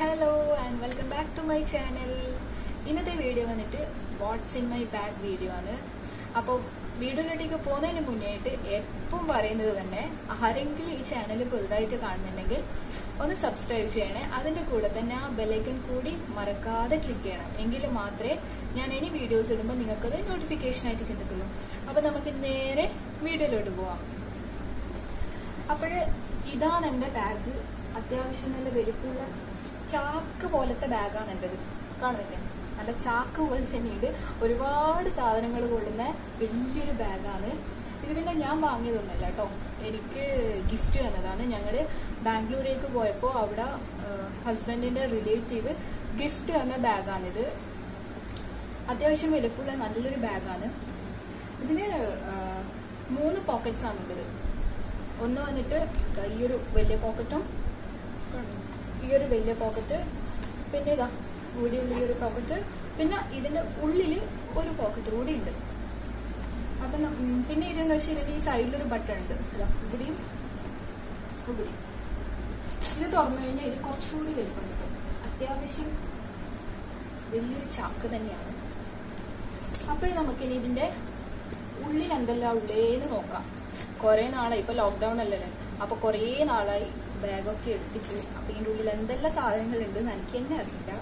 Hello and welcome back to my channel ഇന്നത്തെ video വന്നിട്ട് what's in my bag video ആണ് അപ്പോൾ വീഡിയോയിലേക്ക് പോകുന്നതിന് മുന്നേ ആയിട്ട് എപ്പം പറയുന്നത് തന്നെ ആരെങ്കിലും ഈ ചാനൽ പുതുതായിട്ട് കാണുന്നുണ്ടെങ്കിൽ ഒന്ന് സബ്സ്ക്രൈബ് ചെയ്യണേ അതിന്റെ കൂടെ തന്നെ ആ ബെലൈക്കൺ കൂടി മറക്കാതെ ക്ലിക്ക് ചെയ്യണം എങ്കിൽ മാത്രമേ ഞാൻ ഇനി വീഡിയോസ് ഇടുമ്പോൾ നിങ്ങൾക്കത് നോട്ടിഫിക്കേഷൻ ആയിട്ട് കിട്ടത്തുള്ളൂ അപ്പൊ നമുക്ക് നേരെ വീഡിയോയിലോട്ട് പോവാം അപ്പോഴ് ഇതാണ് എന്റെ ബാഗ് അത്യാവശ്യം നല്ല വലിപ്പമുള്ള ചാക്ക് പോലത്തെ ബാഗാണ് എന്റേത് കാണുന്നില്ലേ നല്ല ചാക്ക് പോലെ തന്നെയുണ്ട് ഒരുപാട് സാധനങ്ങൾ കൊള്ളുന്ന വലിയൊരു ബാഗാണ് ഇത് പിന്നെ ഞാൻ വാങ്ങിയതൊന്നുമല്ല കേട്ടോ എനിക്ക് ഗിഫ്റ്റ് തന്നതാണ് ഞങ്ങള് ബാംഗ്ലൂരേക്ക് പോയപ്പോൾ അവിടെ ഹസ്ബൻഡിന്റെ റിലേറ്റീവ് ഗിഫ്റ്റ് തന്ന ബാഗാണിത് അത്യാവശ്യം വലുപ്പമുള്ള നല്ലൊരു ബാഗാണ് ഇതിന് ആ, മൂന്ന് പോക്കറ്റ്സ് ആണുള്ളത് ഒന്ന് വന്നിട്ട് ദാ ഈ ഒരു വലിയ പോക്കറ്റും ഈ ഒരു വലിയ പോക്കറ്റ് പിന്നെ ഇതാ ഇവിടെയുള്ള ഈ ഒരു പോക്കറ്റ് പിന്നെ ഇതിന്റെ ഉള്ളിൽ ഒരു പോക്കറ്റ് കൂടി ഉണ്ട് അപ്പൊ ന- ഉം, പിന്നെ ഇതെന്ന് വെച്ചാൽ ഇതിന്റെ ഈ സൈഡിലൊരു ബട്ടൺ ഉണ്ട് ഇതാ ഇവിടെയും ഇവിടെയും ഇത് തുറന്നു കഴിഞ്ഞാൽ ഇത് കുറച്ചുകൂടി വലിപ്പം കിട്ടും അത്യാവശ്യം വലിയൊരു ചാക്ക് തന്നെയാണ് അപ്പോഴും നമുക്കിനി ഇതിന്റെ ഉള്ളിൽ എന്തെല്ലാം ഉള്ളേന്ന് നോക്കാം കുറെ നാളായി ഇപ്പൊ ലോക്ക്ഡൌൺ അല്ലല്ലേ അപ്പൊ കുറെ നാളായി ബാഗൊക്കെ എടുത്തിട്ട് അപ്പൊ ഇതിന്റെ ഉള്ളിൽ എന്തെല്ലാം സാധനങ്ങൾ ഉണ്ട് എനിക്ക് തന്നെ അറിയില്ല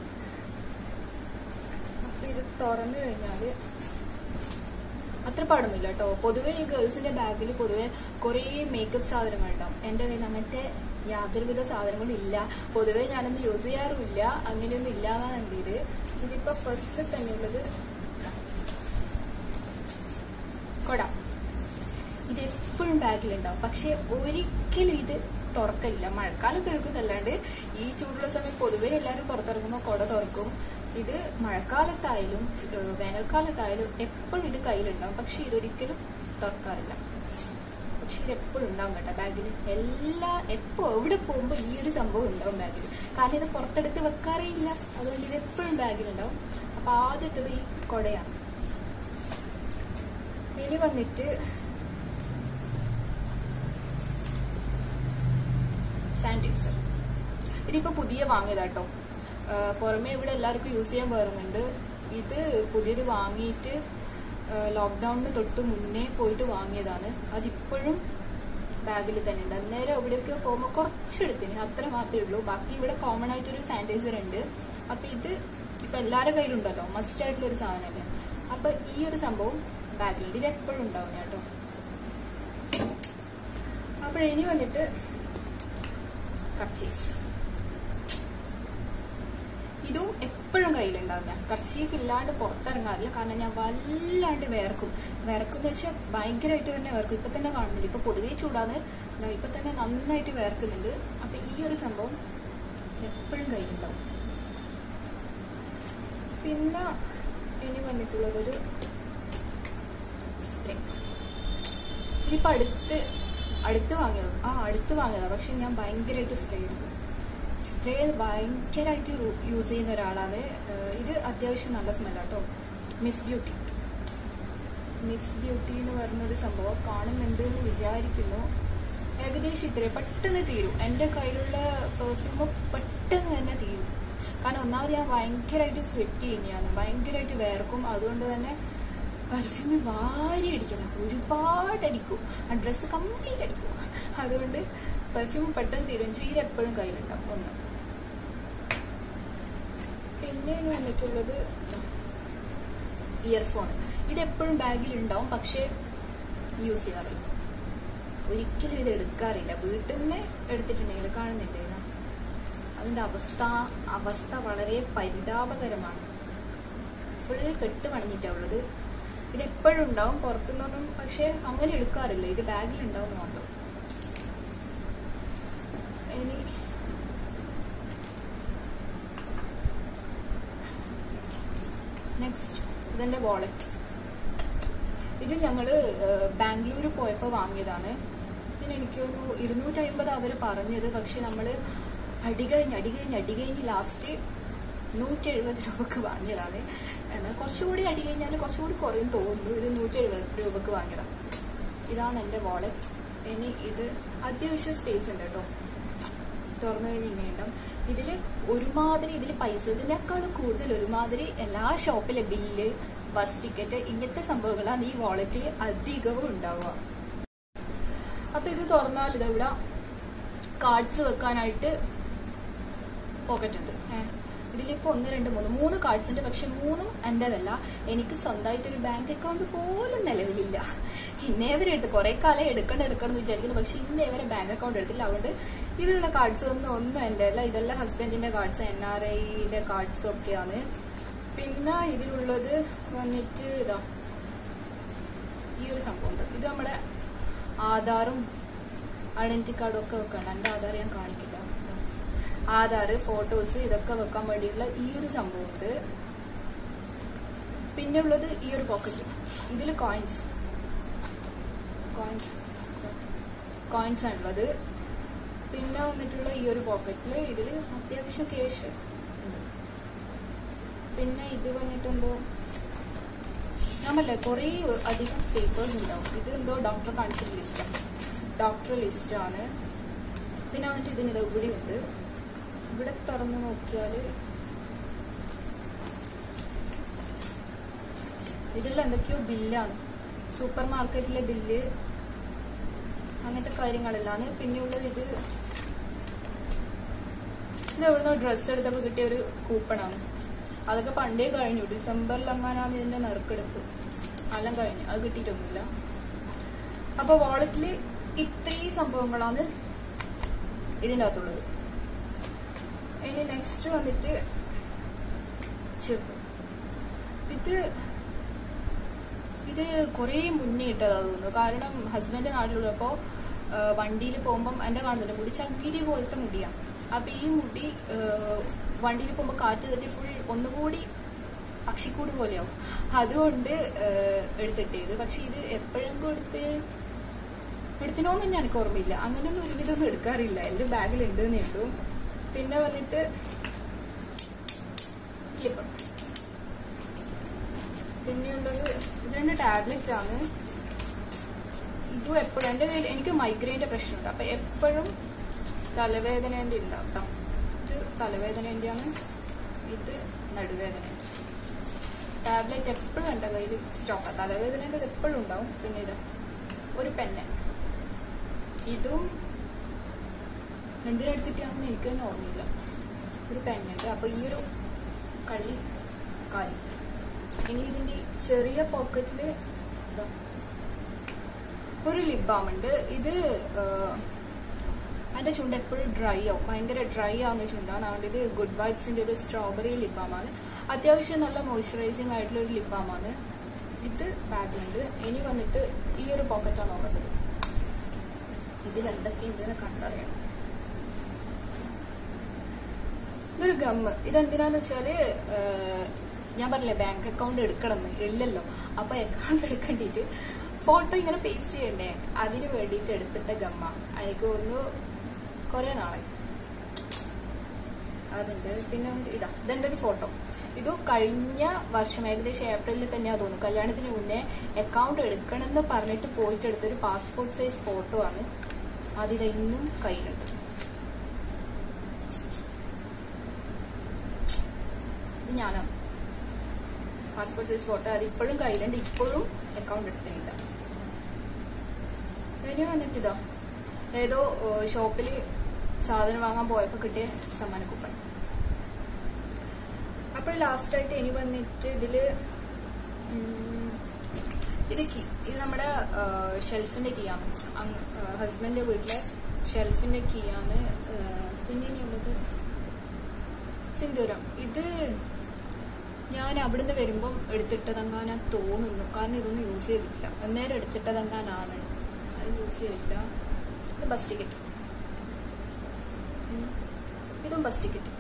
അപ്പൊ ഇത് തുറന്നു കഴിഞ്ഞാല് അത്ര പാടൊന്നുമില്ല കേട്ടോ പൊതുവെ ഈ ഗേൾസിന്റെ ബാഗിൽ പൊതുവെ കുറെ മേക്കപ്പ് സാധനങ്ങൾ ഉണ്ടാവും എന്റെ കയ്യിൽ അങ്ങനത്തെ യാതൊരുവിധ സാധനങ്ങളും ഇല്ല പൊതുവെ ഞാനൊന്നും യൂസ് ചെയ്യാറുമില്ല അങ്ങനെയൊന്നും ഇല്ലാന്നാണ് എൻ്റെ ഇത് ഇതിപ്പോ ഫസ്റ്റിൽ തന്നെയുള്ളത് കൊട ഇത് എപ്പോഴും ബാഗിലുണ്ടാവും പക്ഷെ ഒരിക്കലും ഇത് തുറക്കില്ല മഴക്കാലത്ത് എടുക്കുന്നല്ലാണ്ട് ഈ ചൂടുള്ള സമയം പൊതുവെ എല്ലാവരും പുറത്തിറങ്ങുമ്പോൾ കുട തുറക്കും ഇത് മഴക്കാലത്തായാലും ചു- ഏഹ് വേനൽക്കാലത്തായാലും എപ്പോഴും ഇത് കയ്യിലുണ്ടാവും പക്ഷെ ഇതൊരിക്കലും തുറക്കാറില്ല പക്ഷെ ഇത് എപ്പോഴും ഉണ്ടാവും കേട്ടോ ബാഗിൽ എല്ലാ എപ്പോ എവിടെ പോകുമ്പോൾ ഈ ഒരു സംഭവം ഉണ്ടാവും ബാഗിൽ കാരണം ഇത് പുറത്തെടുത്ത് വെക്കാറേ ഇല്ല അതുകൊണ്ട് ഇത് എപ്പോഴും ബാഗിലുണ്ടാവും അപ്പൊ ആദ്യത്തത് ഈ കൊടയാണ് ഇനി വന്നിട്ട് സാനിറ്റൈസർ ഇതിപ്പോ പുതിയ വാങ്ങിയതാട്ടോ ആ, പുറമെ ഇവിടെ എല്ലാവർക്കും യൂസ് ചെയ്യാൻ വേറുന്നുണ്ട് ഇത് പുതിയത് വാങ്ങിയിട്ട് ലോക്ക്ഡൌണിന് തൊട്ട് മുന്നേ പോയിട്ട് വാങ്ങിയതാണ് അതിപ്പോഴും ബാഗിൽ തന്നെ ഉണ്ട് അന്നേരം എവിടെയൊക്കെ പോകുമ്പോൾ കുറച്ചെടുത്തിന് അത്ര മാത്രമേ ഉള്ളൂ ബാക്കി ഇവിടെ കോമൺ ആയിട്ടൊരു സാനിറ്റൈസർ ഉണ്ട് അപ്പൊ ഇത് ഇപ്പൊ എല്ലാവരുടെ കയ്യിലുണ്ടല്ലോ മസ്റ്റ് ആയിട്ടുള്ള ഒരു സാധനമല്ലേ അപ്പൊ ഈ ഒരു സംഭവം ബാഗിലുണ്ട് ഇത് എപ്പോഴും ഉണ്ടാവും കേട്ടോ അപ്പോഴിനി വന്നിട്ട് കർച്ചീഫ് ഇതും എപ്പോഴും കയ്യിലുണ്ടാവും ഞാൻ കർച്ചീഫ് ഇല്ലാണ്ട് പുറത്തിറങ്ങാറില്ല കാരണം ഞാൻ വല്ലാണ്ട് വേർക്കും വേർക്കും എന്ന് വെച്ചാൽ ഭയങ്കരമായിട്ട് തന്നെ വേർക്കും ഇപ്പൊ തന്നെ കാണുന്നില്ല ഇപ്പൊ പൊതുവേ ചൂടാന്ന് ഞാൻ ഇപ്പൊ തന്നെ നന്നായിട്ട് വേർക്കുന്നുണ്ട് അപ്പൊ ഈ ഒരു സംഭവം എപ്പോഴും കയ്യിലുണ്ടാവും പിന്നെ ഇനി വന്നിട്ടുള്ളതൊരു സ്പ്രേ ഇതിപ്പോ അടുത്ത് അടുത്ത് വാങ്ങിയത് ആ അടുത്ത് വാങ്ങിയതാ പക്ഷെ ഞാൻ ഭയങ്കരമായിട്ട് സ്പ്രേ എടുക്കും സ്പ്രേ ഭയങ്കരമായിട്ട് യൂസ് ചെയ്യുന്ന ഒരാളാണ് ഏഹ് ഇത് അത്യാവശ്യം നല്ല സ്മെല്ലാട്ടോ മിസ് ബ്യൂട്ടി മിസ് ബ്യൂട്ടി എന്ന് പറഞ്ഞൊരു സംഭവം കാണുന്നുണ്ട് എന്ന് വിചാരിക്കുന്നു ഏകദേശം ഇത്രയും പെട്ടെന്ന് തീരും എൻ്റെ കയ്യിലുള്ള പെർഫ്യൂം പെട്ടെന്ന് തന്നെ തീരും കാരണം ഒന്നാമത് ഞാൻ ഭയങ്കരമായിട്ട് സ്വെറ്റ് ചെയ്യുന്നതാണ് ഭയങ്കരമായിട്ട് വേർക്കും അതുകൊണ്ട് തന്നെ പെർഫ്യൂം വാരി അടിക്കണം ഒരുപാട് അടിക്കും ആ ഡ്രസ്സ് കംപ്ലീറ്റ് അടിക്കും അതുകൊണ്ട് പെർഫ്യൂം പെട്ടെന്ന് തീരും ചെയ്ത് എപ്പോഴും കയ്യിലുണ്ടാവും ഒന്ന് പിന്നെ ഇനി വന്നിട്ടുള്ളത് ഇയർഫോൺ ഇത് എപ്പോഴും ബാഗിൽ ഉണ്ടാവും പക്ഷെ യൂസ് ചെയ്യാറില്ല ഒരിക്കലും ഇത് എടുക്കാറില്ല വീട്ടിൽ നിന്ന് എടുത്തിട്ടുണ്ടെങ്കിൽ കാണുന്നില്ലേ ഇത്? അതിന്റെ അവസ്ഥ അവസ്ഥ വളരെ പരിതാപകരമാണ് ഫുൾ കെട്ട് പണിഞ്ഞിട്ടാ ഉള്ളത് ഇത് എപ്പോഴും ഉണ്ടാവും പുറത്തുനിന്നൊന്നും പക്ഷെ അങ്ങനെ എടുക്കാറില്ല ഇത് ബാഗിൽ ഉണ്ടാവും മാത്രം ഇനി നെക്സ്റ്റ് ഇതെന്റെ വാളറ്റ് ഇത് ഞങ്ങള് ബാംഗ്ലൂർ പോയപ്പോ വാങ്ങിയതാണ് ഇതിന് എനിക്ക് ഒരു ഇരുന്നൂറ്റി അമ്പത് അവര് പറഞ്ഞത് പക്ഷെ നമ്മള് അടി കഴിഞ്ഞ് അടി കഴിഞ്ഞ് അടി കഴിഞ്ഞ് ലാസ്റ്റ് നൂറ്റി എഴുപത് രൂപക്ക് വാങ്ങിയതാണ് എന്നാൽ കുറച്ചുകൂടി അടി കഴിഞ്ഞാൽ കുറച്ചുകൂടി കുറയും തോന്നുന്നു ഇത് നൂറ്റി എഴുപത് രൂപക്ക് വാങ്ങിയതാണ് ഇതാണ് എന്റെ വാളറ്റ് ഇനി ഇത് അത്യാവശ്യം സ്പേസ് ഉണ്ട് കേട്ടോ തുറന്നു കഴിഞ്ഞ് ഇങ്ങനെ ഉണ്ടാവും ഇതില് ഒരുമാതിരി ഇതിൽ പൈസ ഇതിനേക്കാളും കൂടുതൽ ഒരുമാതിരി എല്ലാ ഷോപ്പിലെ ബില്ല് ബസ് ടിക്കറ്റ് ഇങ്ങനത്തെ സംഭവങ്ങളാണ് ഈ വാളറ്റിൽ അധികവും ഉണ്ടാവുക അപ്പൊ ഇത് തുറന്നാൽ ഇതവിടെ കാർഡ്സ് വെക്കാനായിട്ട് പോക്കറ്റ് ഉണ്ട് ഏഹ് ഇതിലിപ്പോ ഒന്ന് രണ്ട് മൂന്ന് മൂന്ന് കാർഡ്സ് ഉണ്ട് പക്ഷെ മൂന്നും എന്റേതല്ല എനിക്ക് സ്വന്തമായിട്ട് ഒരു ബാങ്ക് അക്കൗണ്ട് പോലും നിലവിലില്ല ഇന്നേ വരെ എടുത്ത് കുറെ കാലം എടുക്കണം എടുക്കണം എന്ന് വിചാരിക്കുന്നു പക്ഷെ ഇന്നേ വരെ ബാങ്ക് അക്കൗണ്ട് എടുത്തില്ല അതുകൊണ്ട് ഇതിലുള്ള കാർഡ്സ് ഒന്നും ഒന്നും എന്റെ അല്ല ഇതെല്ലാം ഹസ്ബൻഡിന്റെ കാർഡ്സ് എൻ ആർ ഐയുടെ കാർഡ്സ് ഒക്കെയാണ് പിന്നെ ഇതിലുള്ളത് വന്നിട്ട് ഇതാ ഈ ഒരു സംഭവം ഉണ്ട് ഇത് നമ്മുടെ ആധാറും ഐഡന്റിറ്റി കാർഡും ഒക്കെ വെക്കണം എന്റെ ആധാർ ഞാൻ കാണിക്കില്ല ആധാർ ഫോട്ടോസ് ഇതൊക്കെ വെക്കാൻ വേണ്ടിയിട്ടുള്ള ഈ ഒരു സംഭവമുണ്ട് പിന്നെ ഉള്ളത് ഈ ഒരു പോക്കറ്റ് ഇതിൽ കോയിൻസ് കോയിൻസ് കോയിൻസ് ആണുള്ളത് പിന്നെ വന്നിട്ടുള്ള ഈ ഒരു പോക്കറ്റിൽ ഇതിൽ അത്യാവശ്യം ക്യാഷ് ഉണ്ട് പിന്നെ ഇത് വന്നിട്ട് എന്തോ ഞാൻ പറഞ്ഞില്ലേ കുറേ അധികം പേപ്പേഴ്സ് ഉണ്ടാവും ഇത് എന്തോ ഡോക്ടർ കാണിച്ചിട്ട് ലിസ്റ്റാണ് ഡോക്ടർ ലിസ്റ്റാണ് പിന്നെ വന്നിട്ട് ഇതിന് ഇത് ഇവിടെ ഉണ്ട് ഇവിടെ തുറന്ന് നോക്കിയാല് ഇതിൽ എന്തൊക്കെയോ ബില്ലാണ് സൂപ്പർ മാർക്കറ്റിലെ ബില്ല് അങ്ങനത്തെ കാര്യങ്ങളെല്ലാം പിന്നെയുള്ളത് ഇത് ഇത് എവിടുന്നോ ഡ്രസ്സ് എടുത്തപ്പോൾ കിട്ടിയ ഒരു കൂപ്പണാണ് അതൊക്കെ പണ്ടേ കഴിഞ്ഞു ഡിസംബറിൽ അങ്ങാനാണ് ഇതിന്റെ നറുക്കെടുപ്പ് എല്ലാം കഴിഞ്ഞു അത് കിട്ടിയിട്ടൊന്നുമില്ല അപ്പൊ വാളറ്റില് ഇത്രയും സംഭവങ്ങളാണ് ഇതിൻ്റെ അകത്തുള്ളത് ഇനി നെക്സ്റ്റ് വന്നിട്ട് ചെറുപ്പ് ഇത് ഇത് കുറേ മുന്നേ ഇട്ടതാ തോന്നുന്നു കാരണം ഹസ്ബൻഡ് നാട്ടിലുള്ളപ്പോ വണ്ടിയിൽ പോകുമ്പം എന്റെ കാണുന്നുണ്ട് മുടി ചകിരി പോലത്തെ മുടിയാണ് അപ്പൊ ഈ മുടി വണ്ടിയിൽ പോകുമ്പോൾ കാറ്റ് തട്ടി ഫുൾ ഒന്നുകൂടി പക്ഷിക്കൂട് പോലെയാവും അതുകൊണ്ട് എടുത്തിട്ടേത് പക്ഷെ ഇത് എപ്പോഴെങ്കിലും എടുത്ത് എടുത്തിനോന്നും എനിക്ക് ഓർമ്മയില്ല അങ്ങനെയൊന്നും ഒരുവിധമൊന്നും എടുക്കാറില്ല എന്റെ ബാഗിലുണ്ട് എന്നേ ഉള്ളൂ പിന്നെ വന്നിട്ട് ക്ലിപ്പ് പിന്നെയുള്ളത് ഇത് രണ്ട് ടാബ്ലറ്റ് ആണ് ഇതും എപ്പോഴും എന്റെ കയ്യിൽ എനിക്ക് മൈഗ്രെയിന്റെ പ്രശ്നമുണ്ട് അപ്പൊ എപ്പോഴും തലവേദനേന്റെ ഉണ്ടാവും ട്ടോ. ഇത് തലവേദനേന്റെ ആണ് ഇത് നടുവേദന ടാബ്ലറ്റ് എപ്പോഴും എന്റെ കയ്യിൽ സ്റ്റോക്കാണ് തലവേദനേന്റെ എപ്പോഴും ഉണ്ടാവും പിന്നെ ഇത് ഒരു പെന്ന് ഇതും എന്തിനെടുത്തിട്ടാണെന്ന് എനിക്ക് തന്നെ ഓർമ്മയില്ല ഒരു പെന്നുണ്ട് അപ്പൊ ഈ ഒരു കളി കാലി ഇനി ഇതിന്റെ ഈ ചെറിയ പോക്കറ്റില് ഇതാ ഒരു ലിപ് ബാം ഉണ്ട് ഇത് അതിന്റെ ചുണ്ട് എപ്പോഴും ഡ്രൈ ആവും ഭയങ്കര ഡ്രൈ ആവുന്ന ചുണ്ടാണ് അതുകൊണ്ട് ഇത് ഗുഡ് വൈബ്സിന്റെ ഒരു സ്ട്രോബെറി ലിപ് ബാം ആണ് അത്യാവശ്യം നല്ല മോയ്സ്ചറൈസിങ് ആയിട്ടുള്ള ഒരു ലിപ് ബാം ആണ് ഇത് ബാഗിലുണ്ട് ഇനി വന്നിട്ട് ഈ ഒരു പോക്കറ്റാണ് നോക്കേണ്ടത് ഇതിൽ എന്തൊക്കെ ഉണ്ടെന്ന് കണ്ടറിയണം ഇതൊരു ഗമ്മ് ഇതെന്തിനാന്ന് വെച്ചാല് ഏഹ്, ഞാൻ പറഞ്ഞില്ലേ ബാങ്ക് അക്കൗണ്ട് എടുക്കണമെന്ന് ഇല്ലല്ലോ അപ്പൊ അക്കൗണ്ട് എടുക്കണ്ടിട്ട് ഫോട്ടോ ഇങ്ങനെ പേസ്റ്റ് ചെയ്യണ്ടേ അതിന് വേണ്ടിയിട്ട് എടുത്തിട്ട ഗമ്മ എനിക്ക് തോന്നുന്നു കുറെ നാളായി അതുണ്ട് പിന്നെ വന്നിട്ട് ഇതാ ഇതെന്റെ ഒരു ഫോട്ടോ ഇത് കഴിഞ്ഞ വർഷം ഏകദേശം ഏപ്രിലിൽ തന്നെയാ തോന്നുന്നു കല്യാണത്തിന് മുന്നേ അക്കൗണ്ട് എടുക്കണമെന്ന് പറഞ്ഞിട്ട് പോയിട്ട് എടുത്തൊരു പാസ്പോർട്ട് സൈസ് ഫോട്ടോ ആണ് അതിത് ഇന്നും കയ്യിലുണ്ട് ഇത് ഞാനാണ് പാസ്പോർട്ട് സൈസ് ഫോട്ടോ അത് ഇപ്പോഴും കയ്യിലുണ്ട് ഇപ്പോഴും അക്കൗണ്ട് എടുത്തിട്ടില്ല ഇനി വന്നിട്ട് ഇതാ ഏതോ ഷോപ്പിൽ സാധനം വാങ്ങാൻ പോയപ്പോ കിട്ടിയ സമ്മാന കൂപ്പൺ അപ്പോൾ ലാസ്റ്റ് ആയിട്ട് ഇനി വന്നിട്ട് ഇതില് ഉം, ഇത് കീ ഇത് നമ്മുടെ ഷെൽഫിന്റെ കീ ആണ് ഹസ്ബൻഡിന്റെ വീട്ടിലെ ഷെൽഫിന്റെ കീ ആണ് ഏഹ്, പിന്നെ ഇനിയുള്ളത് സിന്ദൂരം ഇത് ഞാൻ അവിടുന്ന് വരുമ്പം എടുത്തിട്ടതെങ്ങാനാ തോന്നുന്നു കാരണം ഇതൊന്നും യൂസ് ചെയ്തിട്ടില്ല അന്നേരം എടുത്തിട്ടതെങ്ങാനാണ് അത് യൂസ് ചെയ്തിട്ടില്ല ഇത് ബസ് ടിക്കറ്റ് ഉം. ഇതും ബസ് ടിക്കറ്റ്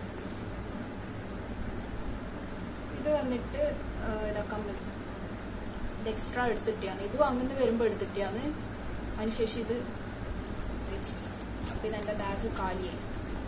ഇത് വന്നിട്ട് ആ, ഇതാ കമ്മല് ഇത് എക്സ്ട്രാ എടുത്തിട്ടാണ് ഇതും അങ്ങനെ വരുമ്പോൾ എടുത്തിട്ടാണ് അതിനുശേഷം ഇത് വെച്ചിട്ട് അപ്പൊ ഇതെന്റെ ബാഗ് കാലിയായി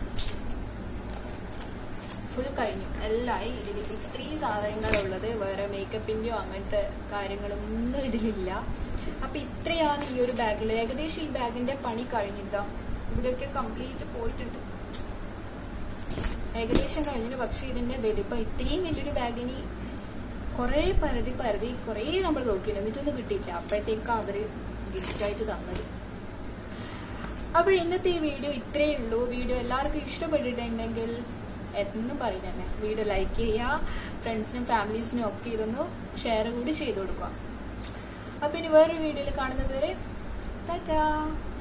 ഫുൾ കഴിഞ്ഞു എല്ലായി ഇതിൽ ഇത്രയും സാധനങ്ങളുള്ളത് വേറെ മേക്കപ്പിന്റെയോ അങ്ങനത്തെ കാര്യങ്ങളൊന്നും ഇതിലില്ല അപ്പൊ ഇത്രയാണ് ഈ ഒരു ബാഗിൽ ഏകദേശം ഈ ബാഗിന്റെ പണി കഴിഞ്ഞില്ല ഇവിടെയൊക്കെ കംപ്ലീറ്റ് പോയിട്ടുണ്ട് ഏകദേശം കഴിഞ്ഞിട്ട് പക്ഷെ ഇതിന്റെ വലിപ്പം ഇത്രയും വലിയൊരു ബാഗിന് കുറേ പരതി പരതി കുറേ നമ്മൾ നോക്കി എന്നിട്ടൊന്നും കിട്ടിയില്ല അപ്പോഴത്തേക്ക് അവര് ഗിഫ്റ്റായിട്ട് തന്നത് അപ്പോൾ ഇന്നത്തെ ഈ വീഡിയോ ഇത്രയേ ഉള്ളൂ വീഡിയോ എല്ലാവർക്കും ഇഷ്ടപ്പെട്ടിട്ടുണ്ടെങ്കിൽ എന്നും പറയും തന്നെ വീഡിയോ ലൈക്ക് ചെയ്യുക ഫ്രണ്ട്സിനും ഫാമിലീസിനും ഒക്കെ ഇതൊന്ന് ഷെയർ കൂടി ചെയ്ത് കൊടുക്കുക അപ്പോൾ ഇനി വേറൊരു വീഡിയോയിൽ കാണുന്നത് വരെ ടാറ്റാ